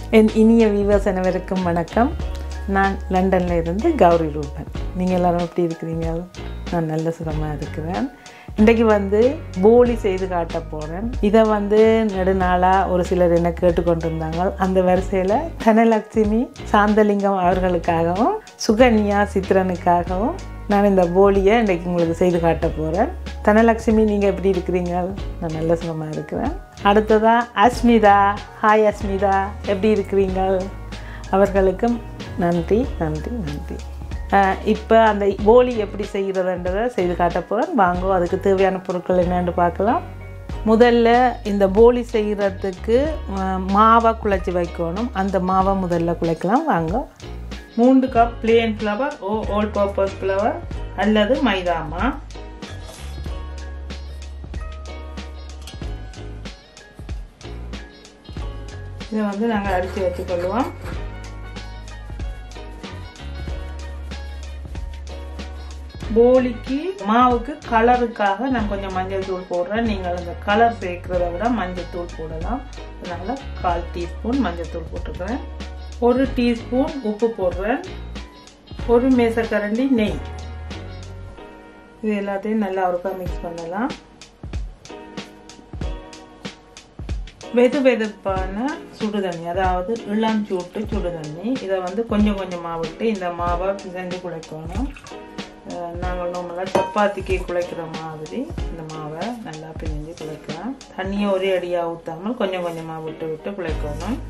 என் இனிய வீவர்ஸ் அனைவருக்கும் வணக்கம் நான் லண்டனில் இருந்து கௌரி ரூபன் நீங்கள் எல்லாரும் எப்படி இருக்கிறீங்க நான் நல்ல சுகமாக இருக்கிறேன் இன்றைக்கு வந்து போலி செய்து காட்ட போகிறேன் இதை வந்து நெடுநாளாக ஒரு சிலர் என்ன கேட்டுக்கொண்டிருந்தாங்க அந்த வரிசையில் தனலட்சுமி சாந்தலிங்கம் அவர்களுக்காகவும் சுகன்யா சித்ரனுக்காகவும் நான் இந்த போலியை இன்றைக்கு உங்களுக்கு செய்து காட்ட போகிறேன் தனலட்சுமி நீங்கள் எப்படி இருக்கிறீங்க நான் நல்ல சுகமாக இருக்கிறேன் அடுத்ததாக அஸ்மிதா ஹாய் அஸ்மிதா எப்படி இருக்கிறீங்க அவர்களுக்கும் நன்றி நன்றி நன்றி இப்போ அந்த போலி எப்படி செய்கிறதுன்றதை செய்து காட்ட போகிறேன் வாங்கோ அதுக்கு தேவையான பொருட்கள் என்னென்னு பார்க்கலாம் முதல்ல இந்த போலி செய்கிறதுக்கு அஹ், மாவை குழைச்சி வைக்கணும் அந்த மாவை முதல்ல குழைக்கலாம் வாங்க மூன்று cup plain flour or all purpose flour அல்லது மைதாமா இதை வந்து நாங்கள் அரிசி வச்சுக்கொள்வோம் போலிக்கு மாவுக்கு கலருக்காக நான் கொஞ்சம் மஞ்சள் தூள் போடுறேன் நீங்கள் அந்த கலர் சேர்க்கிறத விட மஞ்சள் தூள் போடலாம் அதனால கால் டீஸ்பூன் மஞ்சள் தூள் போட்டுக்கிறேன் ஒரு டீஸ்பூன் உப்பு போடுறேன் ஒரு மேசக்கரண்டி நெய் இது எல்லாத்தையும் நல்லா ஒருக்கா மிக்ஸ் பண்ணலாம் வெது வெதுப்பான சுடு தண்ணி அதாவது இளம் சூட்டு சுடு தண்ணி இதை வந்து கொஞ்சம் கொஞ்சமாக விட்டு இந்த மாவை பிசைஞ்சு குழைக்கணும் அஹ் நாங்கள் நார்மலாக சப்பாத்திக்கு குழைக்கிற மாதிரி இந்த மாவை நல்லா பிணைஞ்சு குழைக்கலாம் தண்ணியை ஒரே அடியாக ஊற்றாமல் கொஞ்சம் கொஞ்சமாக விட்டு விட்டு குழைக்கணும்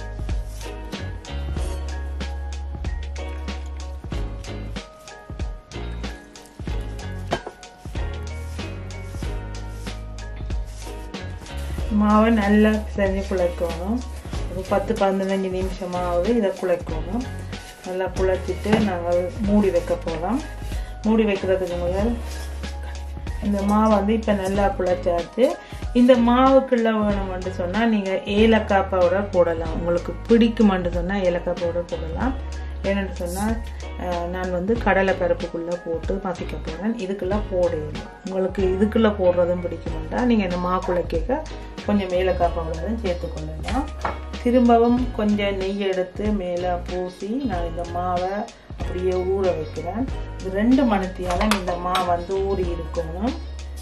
மாவை நல்லா செஞ்சு குழைக்கணும் ஒரு பத்து பதினஞ்சு நிமிஷமாவது இதை குழைக்கணும் நல்லா குழைச்சிட்டு நாங்கள் மூடி வைக்க போகிறோம் மூடி வைக்கிறதுக்கு முதல் இந்த மாவு வந்து இப்போ நல்லா குழைச்சாச்சு இந்த மாவுக்குள்ள வேணும்னு சொன்னால் நீங்கள் ஏலக்காய் பவுடர் போடலாம் உங்களுக்கு பிடிக்குமென்று சொன்னால் ஏலக்காய் பவுடர் போடலாம் ஏன்னு சொன்னால் நான் வந்து கடலை பருப்புக்குள்ளே போட்டு மசிக்க போகிறேன் இதுக்குள்ளே போடையில உங்களுக்கு இதுக்குள்ளே போடுறதும் பிடிக்குமெண்டா நீங்கள் இந்த மாக்குள்ளே கேட்க கொஞ்சம் ஏலக்காய் பவுடரும் சேர்த்துக்கொள்ளலாம் திரும்பவும் கொஞ்சம் நெய் எடுத்து மேலே பூசி நான் இந்த மாவை அப்படியே ஊற வைக்கிறேன் இது ரெண்டு மணித்தியால இந்த மா வந்து ஊறி இருக்கணும்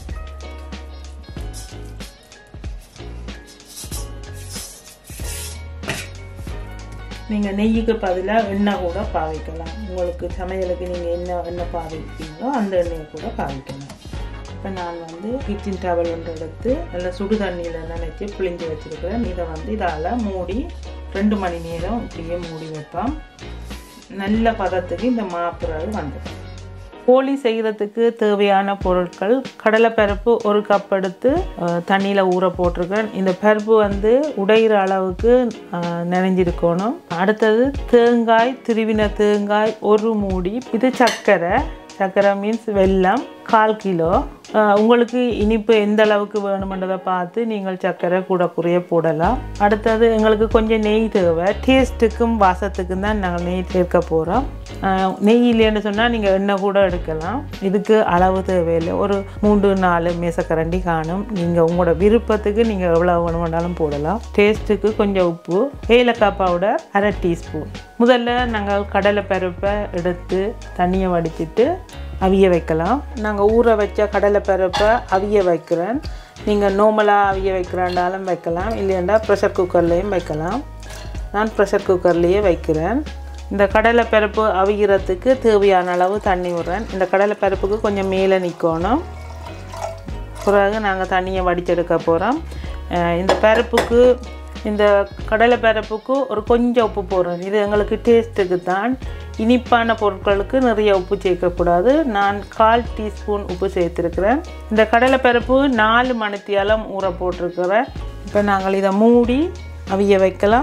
நீங்கள் நெய்யுக்கு பதிலாக எண்ணெய் கூட பாவிக்கலாம் உங்களுக்கு சமையலுக்கு நீங்கள் என்ன எண்ணெய் பாவிப்பீங்களோ அந்த எண்ணெயை கூட பாவிக்கலாம் இப்போ நான் வந்து கிச்சன் டவல் ஒன்று எடுத்து நல்லா சுடு தண்ணியில் நினைச்சு பிழிஞ்சு வச்சுருக்கிறேன் இதை வந்து இதால் மூடி ரெண்டு மணி நேரம் இப்படியே மூடி வைப்போம் நல்ல பதத்துக்கு இந்த மாப்பிறகு வந்துடும் கோழி செய்கிறதுக்கு தேவையான பொருட்கள் கடலைப்பருப்பு ஒரு கப் எடுத்து தண்ணியில் ஊற போட்டிருக்கேன் இந்த பருப்பு வந்து உடையிற அளவுக்கு அஹ், நனைஞ்சிருக்கணும் அடுத்தது தேங்காய் திருவின தேங்காய் ஒரு மூடி இது சர்க்கரை சர்க்கரை மீன்ஸ் வெல்லம் கால் கிலோ அஹ், உங்களுக்கு இனிப்பு எந்த அளவுக்கு வேணுமென்றதை பார்த்து நீங்கள் சர்க்கரை கூட குறைய போடலாம் அடுத்தது எங்களுக்கு கொஞ்சம் நெய் தேவை டேஸ்ட்டுக்கும் வாசத்துக்கும் தான் நாங்கள் நெய் சேர்க்க போகிறோம் நெய் இல்லைன்னு சொன்னால் நீங்கள் எண்ணெய் கூட எடுக்கலாம் இதுக்கு அளவு தேவையில்லை ஒரு மூன்று நாலு மேசக்கரண்டி காணும் நீங்கள் உங்களோட விருப்பத்துக்கு நீங்கள் எவ்வளோ வேணுமென்றாலும் போடலாம் டேஸ்ட்டுக்கு கொஞ்சம் உப்பு ஏலக்காய் பவுடர் அரை டீஸ்பூன் முதல்ல நாங்கள் கடலை பருப்பை எடுத்து தண்ணியை வடிச்சிட்டு அவிய வைக்கலாம் நாங்கள் ஊற வச்ச கடலை பருப்பை அவிய வைக்கிறேன் நீங்கள் நார்மலாக அவிய வைக்கிறாண்டாலும் வைக்கலாம் இல்லையாண்டா ப்ரெஷர் குக்கர்லேயும் வைக்கலாம் நான் ப்ரெஷர் குக்கர்லேயே வைக்கிறேன் இந்த கடலை பருப்பு அவிகிறதுக்கு தேவையான அளவு தண்ணி விடுறேன் இந்த கடலை பருப்புக்கு கொஞ்சம் மேலே நிற்கணும் பிறகு நாங்கள் தண்ணியை வடிச்செடுக்க போகிறோம் இந்த பருப்புக்கு இந்த கடலை பருப்புக்கு ஒரு கொஞ்சம் உப்பு போடுறேன் இது எங்களுக்கு டேஸ்ட்டுக்கு தான் இனிப்பான பொருட்களுக்கு நிறைய உப்பு சேர்க்கக்கூடாது நான் கால் டீஸ்பூன் உப்பு சேர்த்துருக்கிறேன் இந்த கடலை பருப்பு நாலு மணித்தியாலம் ஊற போட்டிருக்கிறேன் இப்போ நாங்கள் இதை மூடி அவிய வைக்கலாம்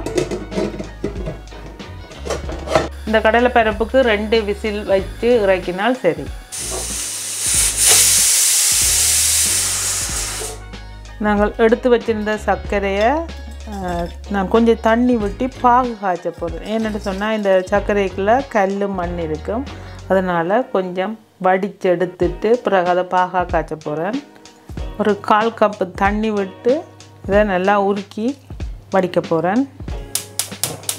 இந்த கடலை பருப்புக்கு ரெண்டு விசில் வச்சு இறக்கினால் சரி நாங்கள் எடுத்து வச்சிருந்த சர்க்கரையை அஹ், நான் கொஞ்சம் தண்ணி விட்டு பாகு காய்ச்ச போகிறேன் ஏன்னு சொன்னால் இந்த சர்க்கரைக்குள்ள கல் மண் இருக்கும் அதனால் கொஞ்சம் வடிச்செடுத்துட்டு பிறகு அதை பாகா காய்ச்ச போகிறேன் ஒரு கால் கப்பு தண்ணி விட்டு இதை நல்லா உருக்கி வடிக்க போகிறேன்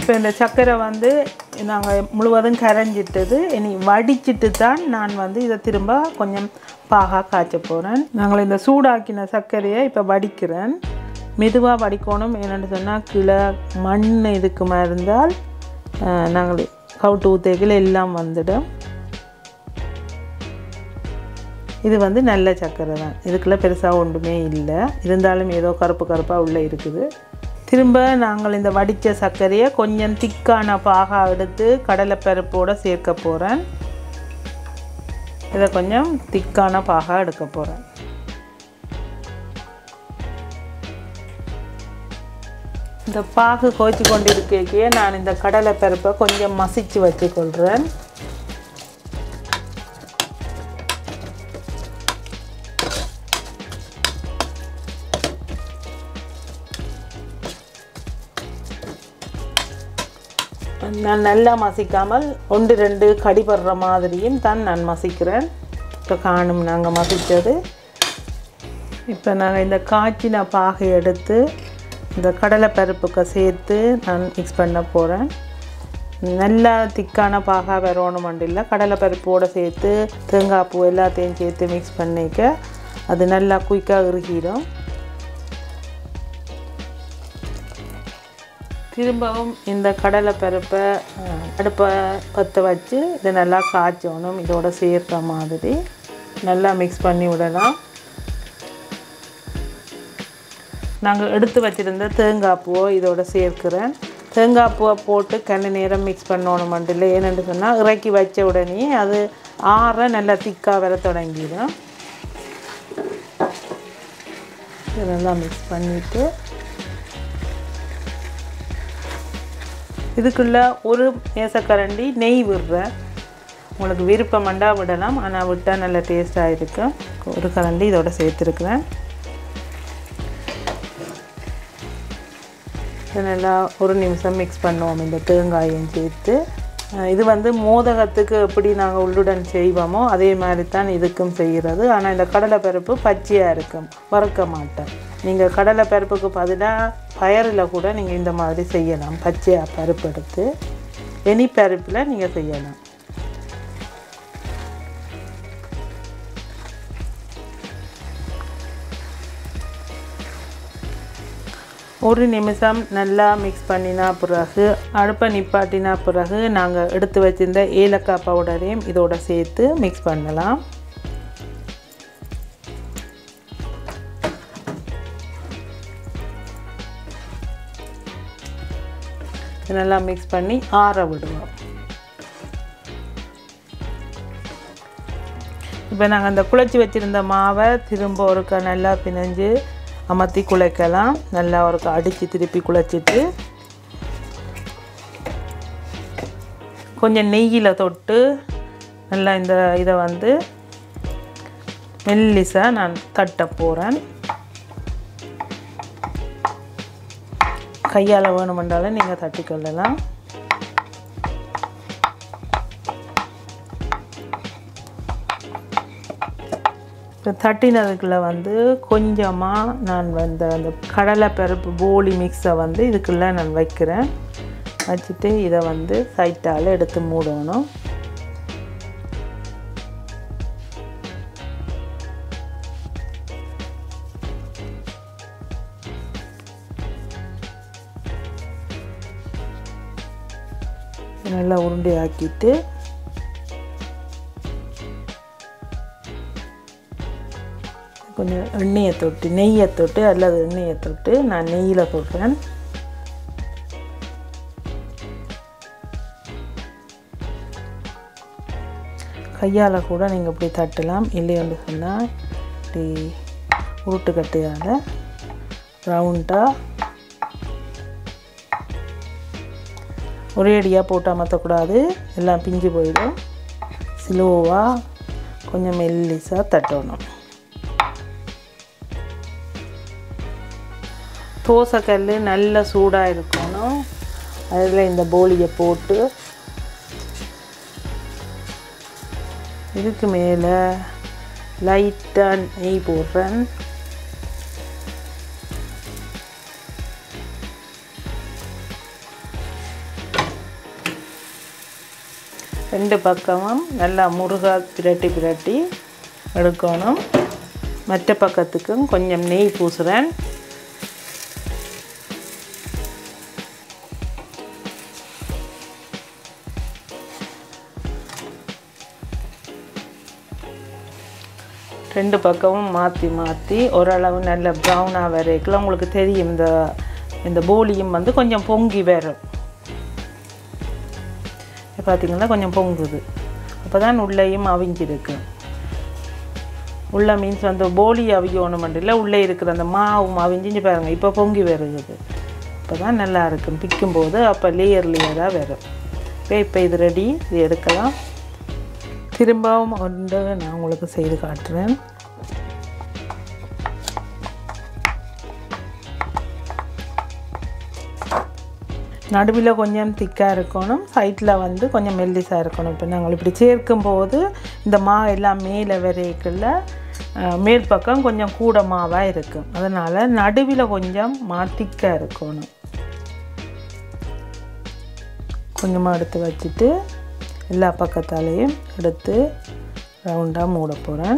இப்போ இந்த சர்க்கரை வந்து நாங்கள் முழுவதும் கரைஞ்சிட்டது இனி வடிச்சிட்டு தான் நான் வந்து இதை திரும்ப கொஞ்சம் பாகா காய்ச்ச போகிறேன் நாங்கள் இந்த சூடாக்கின சர்க்கரையை இப்போ வடிக்கிறேன் மெதுவாக வடிக்கணும் என்னென்னு சொன்னால் கீழே மண் இதுக்குமா இருந்தால் அஹ், நாங்கள் கவுட்டு ஊத்தைகள் எல்லாம் வந்துடும் இது வந்து நல்ல சர்க்கரை தான் இதுக்குள்ள பெருசாக ஒன்றுமே இல்லை இருந்தாலும் ஏதோ கருப்பு கருப்பாக உள்ளே இருக்குது திரும்ப நாங்கள் இந்த வடித்த சர்க்கரையை கொஞ்சம் திக்கான பாகா எடுத்து கடலைப்பருப்போடு சேர்க்க போகிறேன் இதை கொஞ்சம் திக்கான பாகா எடுக்க போகிறேன் இந்த பாகு கோய்ச்சி கொண்டு இருக்கே நான் இந்த கடலைப்பருப்பை கொஞ்சம் மசிச்சு வச்சுக்கொள்கிறேன் நான் நல்லா மசிக்காமல் ஒன்று ரெண்டு கடிபடுற மாதிரியும் தான் நான் மசிக்கிறேன் இப்போ காணும் நாங்கள் மசித்தது இப்போ நாங்கள் இந்த காய்ச்சின பாகை எடுத்து இந்த கடலைப்பருப்புக்கு சேர்த்து நான் மிக்ஸ் பண்ண போகிறேன் நல்லா திக்கான பாகா வரணும் இல்லை கடலைப்பருப்போடு சேர்த்து தேங்காய் பூ எல்லாத்தையும் சேர்த்து மிக்ஸ் பண்ணிக்க அது நல்லா குயிக்காக இறுகிடும் திரும்பவும் இந்த கடலை பருப்பை அஹ், அடுப்பை பற்ற வச்சு இதை நல்லா காய்ச்சணும் இதோட சேர்த்த மாதிரி நல்லா மிக்ஸ் பண்ணி விடலாம் நாங்கள் எடுத்து வச்சுருந்த தேங்காய் பூவை இதோட சேர்க்கிறேன் தேங்காய் பூவை போட்டு கண்ணு நேரம் மிக்ஸ் பண்ணணும் இல்லை ஏன்னு சொன்னால் இறக்கி வச்ச உடனே அது ஆற நல்லா திக்காக வர தொடங்கிடும் இதை நல்லா மிக்ஸ் பண்ணிவிட்டு இதுக்குள்ள ஒரு மேசக்கரண்டி நெய் விடுறேன் உங்களுக்கு விருப்பமண்டா விடலாம் ஆனால் விட்டால் நல்ல டேஸ்ட்டாக இருக்கும் ஒரு கரண்டி இதோட சேர்த்துருக்குறேன் இது நல்லா ஒரு நிமிஷம் மிக்ஸ் பண்ணுவோம் இந்த தேங்காயும் சேர்த்து அஹ் இது வந்து மோதகத்துக்கு எப்படி நாங்கள் உள்ளுடன் செய்வோமோ அதே மாதிரி தான் இதுக்கும் செய்கிறது ஆனால் இந்த கடலைப்பருப்பு பச்சையாக இருக்கும் வறுக்க மாட்டேன் நீங்கள் கடலைப்பருப்புக்கு பதிலாக பயறில் கூட நீங்கள் இந்த மாதிரி செய்யலாம் பச்சையாக பருப்பு எடுத்து எனி பருப்பில் நீங்கள் செய்யலாம் ஒரு நிமிஷம் நல்லா மிக்ஸ் பண்ணினா பிறகு அடுப்பை நிப்பாட்டினா பிறகு நாங்கள் எடுத்து வச்சிருந்த ஏலக்காய் பவுடரையும் இதோட சேர்த்து மிக்ஸ் பண்ணலாம் இது நல்லா மிக்ஸ் பண்ணி ஆற விடுவோம் இப்போ நாங்கள் அந்த குழச்சி வச்சுருந்த மாவை திரும்ப ஒருக்கா நல்லா பிணைஞ்சு அமர்த்தி குழைக்கலாம் நல்லா ஒருக்கா அடித்து திருப்பி குழைச்சிட்டு கொஞ்சம் நெய்யில் தொட்டு நல்லா இந்த இதை வந்து மெல்லிசாக நான் தட்ட போகிறேன் கையால் வேணுமென்றாலும் நீங்கள் தட்டிக்கொள்ளலாம் இப்போ தட்டினதுக்குள்ள வந்து கொஞ்சமாக நான் வந்து அந்த கடலை பருப்பு போலி மிக்ஸை வந்து இதுக்குள்ளே நான் வைக்கிறேன் வச்சுட்டு இதை வந்து சைட்டால் எடுத்து மூடணும் நல்லா உருண்டை ஆக்கிட்டு கொஞ்சம் எண்ணெயை தொட்டு நெய்யை தொட்டு அல்லது எண்ணெயை தொட்டு நான் நெய்யில் போடுறேன் கையால் கூட நீங்கள் இப்படி தட்டலாம் இல்லைன்னு சொன்னால் இப்படி உருட்டுக்கட்டையால் ரவுண்டாக ஒரே அடியாக போட்டு அமர்த்தக்கூடாது எல்லாம் பிஞ்சு போயிடும் ஸ்லோவாக கொஞ்சம் மெல்லிஸாக தட்டணும் தோசைக்கல் நல்ல சூடாக இருக்கணும் அதில் இந்த போலியை போட்டு இதுக்கு மேலே லைட்டாக நெய் போடுறேன் ரெண்டு பக்கமும் நல்லா முருகா பிரட்டி பிரட்டி எடுக்கணும் மற்ற பக்கத்துக்கும் கொஞ்சம் நெய் பூசுகிறேன் ரெண்டு பக்கமும் மாற்றி மாற்றி ஓரளவு நல்ல ப்ரௌனாக வரைக்குள்ள உங்களுக்கு தெரியும் இந்த இந்த போலியும் வந்து கொஞ்சம் பொங்கி வரும் பார்த்தீங்கன்னா கொஞ்சம் பொங்குது அப்போ தான் உள்ளேயும் அவிஞ்சிருக்கு உள்ள மீன்ஸ் வந்து போலி அவியணும் இல்லை உள்ளே இருக்கிற அந்த மாவும் அவிஞ்சிஞ்சு பாருங்க இப்போ பொங்கி வருகுது இப்போ தான் நல்லா இருக்கும் பிக்கும்போது அப்போ லேயர் லேயராக வரும் இப்போ இப்போ இது ரெடி இது எடுக்கலாம் திரும்பவும் ஒன்று நான் உங்களுக்கு செய்து காட்டுறேன் நடுவில் கொஞ்சம் திக்காக இருக்கணும் சைட்டில் வந்து கொஞ்சம் மெல்லிஸாக இருக்கணும் இப்போ நாங்கள் இப்படி சேர்க்கும் போது இந்த மா எல்லாம் மேலே வரைக்குள்ள மேல் பக்கம் கொஞ்சம் கூட மாவாக இருக்கும் அதனால் நடுவில் கொஞ்சம் மா திக்காக இருக்கணும் கொஞ்சமாக எடுத்து வச்சுட்டு எல்லா பக்கத்தாலையும் எடுத்து ரவுண்டாக மூட போகிறேன்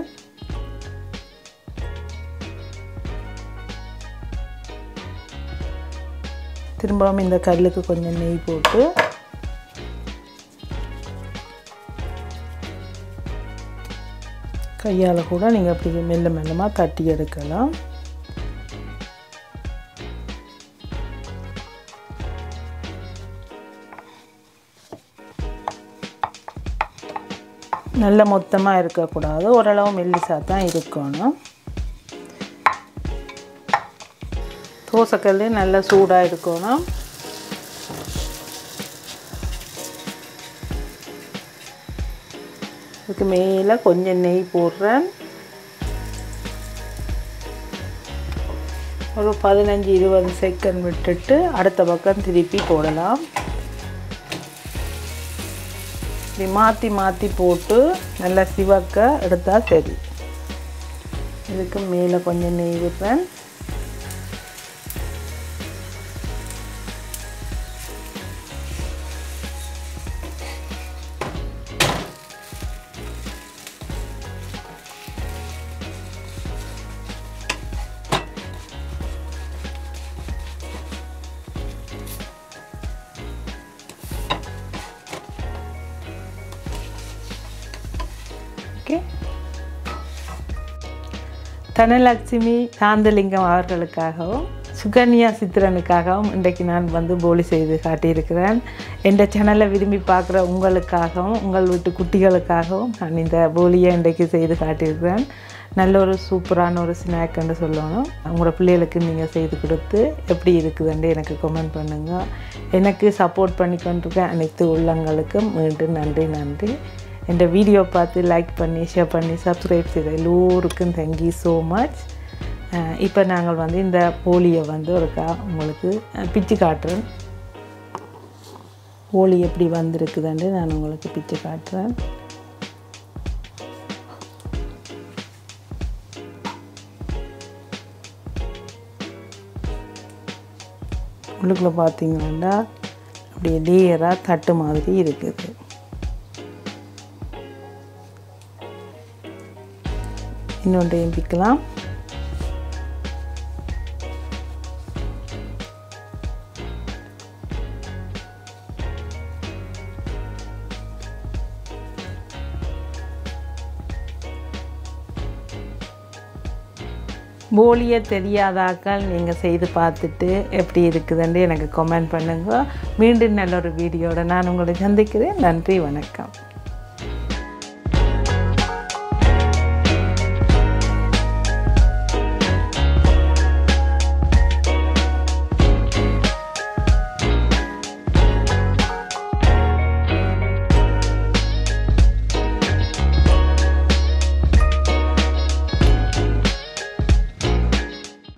திரும்பவும் இந்த கல்லுக்கு கொஞ்சம் நெய் போட்டு கையால் கூட நீங்கள் அப்படி மெல்ல மெல்லமாக தட்டி எடுக்கலாம் நல்ல மொத்தமாக இருக்கக்கூடாது ஓரளவு மெல்லிசாக தான் இருக்கணும் தோசைக்கல் நல்லா சூடாக இருக்கணும் இதுக்கு மேலே கொஞ்சம் நெய் போடுறேன் ஒரு பதினஞ்சு இருபது செகண்ட் விட்டுட்டு அடுத்த பக்கம் திருப்பி போடலாம் இப்படி மாற்றி மாற்றி போட்டு நல்லா சிவக்க எடுத்தால் சரி இதுக்கு மேலே கொஞ்சம் நெய் விடுறேன் ஓகே தனலட்சுமி சாந்தலிங்கம் அவர்களுக்காகவும் சுகன்யா சித்திரனுக்காகவும் இன்றைக்கு நான் வந்து போலி செய்து காட்டியிருக்கிறேன் எந்த சேனலை விரும்பி பார்க்குற உங்களுக்காகவும் உங்கள் வீட்டு குட்டிகளுக்காகவும் நான் இந்த போலியை இன்றைக்கு செய்து காட்டியிருக்கிறேன் நல்ல ஒரு சூப்பரான ஒரு ஸ்நாக்னு சொல்லணும் உங்களோட பிள்ளைகளுக்கு நீங்கள் செய்து கொடுத்து எப்படி இருக்குதுன்னு எனக்கு கமெண்ட் பண்ணுங்கள் எனக்கு சப்போர்ட் பண்ணி கொண்டிருக்க அனைத்து உள்ளங்களுக்கும் மீண்டும் நன்றி நன்றி இந்த வீடியோ பார்த்து லைக் பண்ணி ஷேர் பண்ணி சப்ஸ்கிரைப் செய்த எல்லோருக்கும் தேங்க்யூ ஸோ மச் இப்போ நாங்கள் வந்து இந்த போலியை வந்து ஒருக்கா உங்களுக்கு அஹ், பிச்சு காட்டுறேன் போலி எப்படி வந்திருக்குதுன்னு நான் உங்களுக்கு பிச்சு காட்டுறேன் உள்ளுக்குள்ளே பார்த்தீங்கன்னா அப்படியே லேயராக தட்டு மாதிரி இருக்குது இன்னொன்றையும் பிக்கலாம் போலியே தெரியாதாக்கள் நீங்கள் செய்து பார்த்துட்டு எப்படி இருக்குதுன்னு எனக்கு கமெண்ட் பண்ணுங்க மீண்டும் நல்ல ஒரு வீடியோட நான் உங்களை சந்திக்கிறேன் நன்றி வணக்கம்